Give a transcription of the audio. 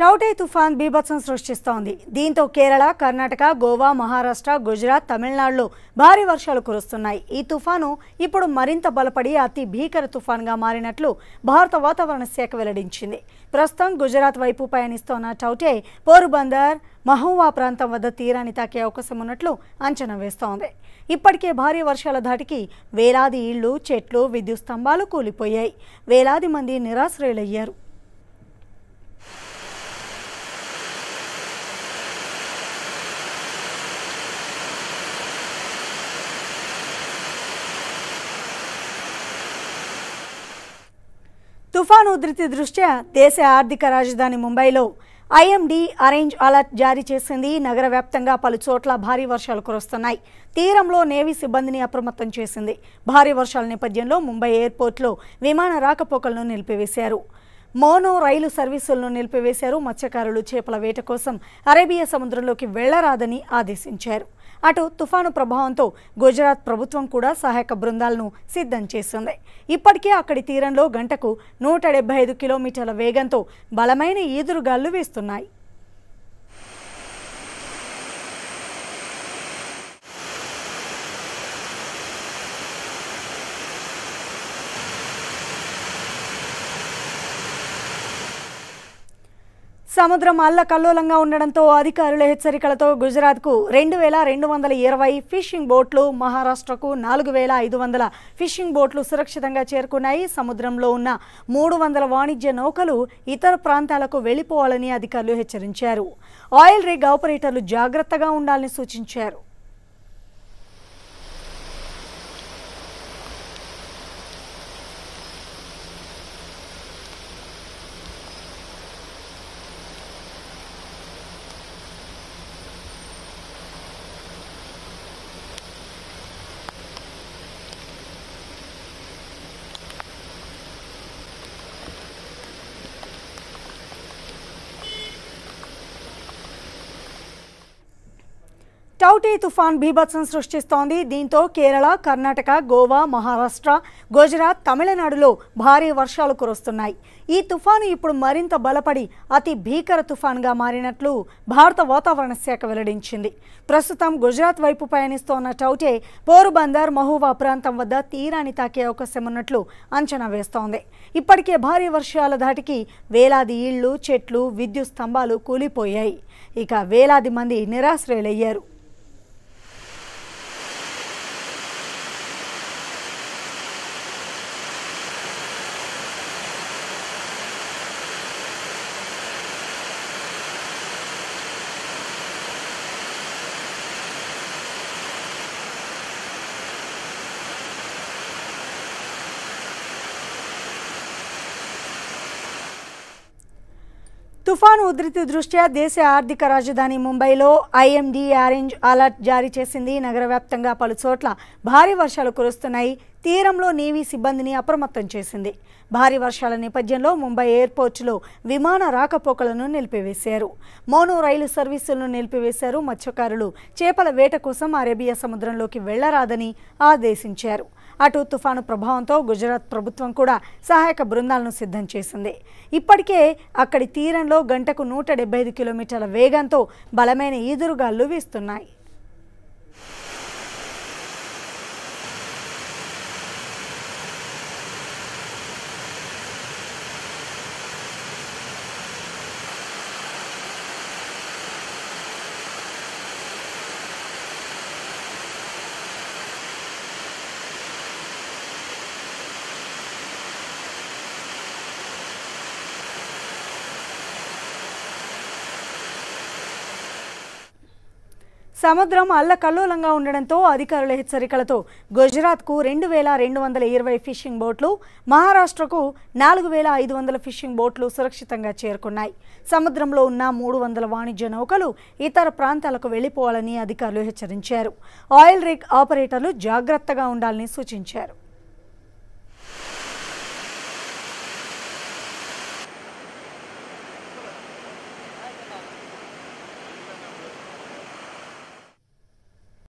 టౌటే తుఫాన్ బీభత్సం సృష్టిస్తోంది దీంతో కేరళ కర్ణాటక గోవా మహారాష్ట్ర గుజరాత్ తమిళనాడులో భారీ వర్షాలు కురుస్తున్నాయి ఈ తుఫాను ఇప్పుడు మరింత బలపడి అతి భీకర తుఫాన్గా మారినట్లు భారత వాతావరణ శాఖ వెల్లడించింది ప్రస్తుతం గుజరాత్ వైపు పయనిస్తోన్న టౌటే పోరుబందర్ మహువా ప్రాంతం వద్ద తీరాన్ని తాకే అవకాశం ఉన్నట్లు అంచనా వేస్తోంది ఇప్పటికే భారీ వర్షాల ధాటికి వేలాది ఇళ్లు చెట్లు విద్యుత్ స్తంభాలు కూలిపోయాయి వేలాది మంది నిరాశ్రయులయ్యారు తుఫాను ఉధృతి దృష్ట్యా దేశ ఆర్థిక రాజధాని ముంబైలో ఐఎండీ ఆరెంజ్ అలర్ట్ జారీ చేసింది నగర వ్యాప్తంగా పలు చోట్ల భారీ వర్షాలు కురుస్తున్నాయి తీరంలో నేవీ సిబ్బందిని అప్రమత్తం చేసింది భారీ వర్షాల నేపథ్యంలో ముంబై ఎయిర్పోర్ట్లో విమాన రాకపోకలను నిలిపివేశారు మోనో రైలు సర్వీసులను నిలిపివేశారు మత్స్యకారులు చేపల వేట కోసం అరేబియా సముద్రంలోకి వెళ్లరాదని ఆదేశించారు అటు తుఫాను ప్రభావంతో గుజరాత్ ప్రభుత్వం కూడా సహాయక బృందాలను సిద్ధం చేసింది ఇప్పటికే అక్కడి తీరంలో గంటకు నూట డెబ్బై ఐదు కిలోమీటర్ల వేగంతో బలమైన ఈదురుగాలు వీస్తున్నాయి సముద్రం అల్లకల్లోలంగా ఉండడంతో అధికారుల హెచ్చరికలతో గుజరాత్కు రెండు వేల రెండు వందల ఇరవై ఫిషింగ్ బోట్లు మహారాష్ట్రకు నాలుగు వేల ఐదు వందల ఫిషింగ్ బోట్లు సురక్షితంగా చేరుకున్నాయి సముద్రంలో ఉన్న మూడు వందల వాణిజ్య నౌకలు ఇతర ప్రాంతాలకు వెళ్లిపోవాలని అధికారులు హెచ్చరించారు ఆయిల్ రిగ్ ఆపరేటర్లు జాగ్రత్తగా ఉండాలని సూచించారు టౌటే తుఫాన్ బీభత్సం సృష్టిస్తోంది దీంతో కేరళ కర్ణాటక గోవా మహారాష్ట్ర గుజరాత్ తమిళనాడులో భారీ వర్షాలు కురుస్తున్నాయి ఈ తుఫాను ఇప్పుడు మరింత బలపడి అతి భీకర తుఫాన్గా మారినట్లు భారత వాతావరణ శాఖ వెల్లడించింది ప్రస్తుతం గుజరాత్ వైపు పయనిస్తోన్న టౌటే పోరుబందర్ మహువా ప్రాంతం వద్ద తీరాన్ని తాకే అవకాశం ఉన్నట్లు అంచనా వేస్తోంది ఇప్పటికే భారీ వర్షాల ధాటికి వేలాది ఇళ్లు చెట్లు విద్యుత్ స్తంభాలు కూలిపోయాయి ఇక వేలాది మంది నిరాశ్రయులయ్యారు తుఫాను ఉధృతి దృష్ట్యా దేశ ఆర్థిక రాజధాని ముంబైలో ఐఎండీ ఆరెంజ్ అలర్ట్ జారీ చేసింది నగర వ్యాప్తంగా పలు చోట్ల భారీ వర్షాలు కురుస్తున్నాయి తీరంలో నేవీ సిబ్బందిని అప్రమత్తం చేసింది భారీ వర్షాల నేపథ్యంలో ముంబై ఎయిర్పోర్టులో విమాన రాకపోకలను నిలిపివేశారు మోనో రైలు సర్వీసులను నిలిపివేశారు మత్స్యకారులు చేపల వేట కోసం అరేబియా సముద్రంలోకి వెళ్లరాదని ఆదేశించారు అటు తుఫాను ప్రభావంతో గుజరాత్ ప్రభుత్వం కూడా సహాయక బృందాలను సిద్ధం చేసింది ఇప్పటికే అక్కడి తీరంలో గంటకు నూట డెబ్బై ఐదు కిలోమీటర్ల వేగంతో బలమైన ఈదురుగాలు వీస్తున్నాయి సముద్రం అల్లకల్లోలంగా ఉండడంతో అధికారుల హెచ్చరికలతో గుజరాత్కు రెండు వేల రెండు వందల ఇరవై ఫిషింగ్ బోట్లు మహారాష్ట్రకు నాలుగు వేల ఐదు వందల ఫిషింగ్ బోట్లు సురక్షితంగా చేరుకున్నాయి సముద్రంలో ఉన్న మూడు వందల వాణిజ్య నౌకలు ఇతర ప్రాంతాలకు వెళ్లిపోవాలని అధికారులు హెచ్చరించారు ఆయిల్ రిగ్ ఆపరేటర్లు జాగ్రత్తగా ఉండాలని సూచించారు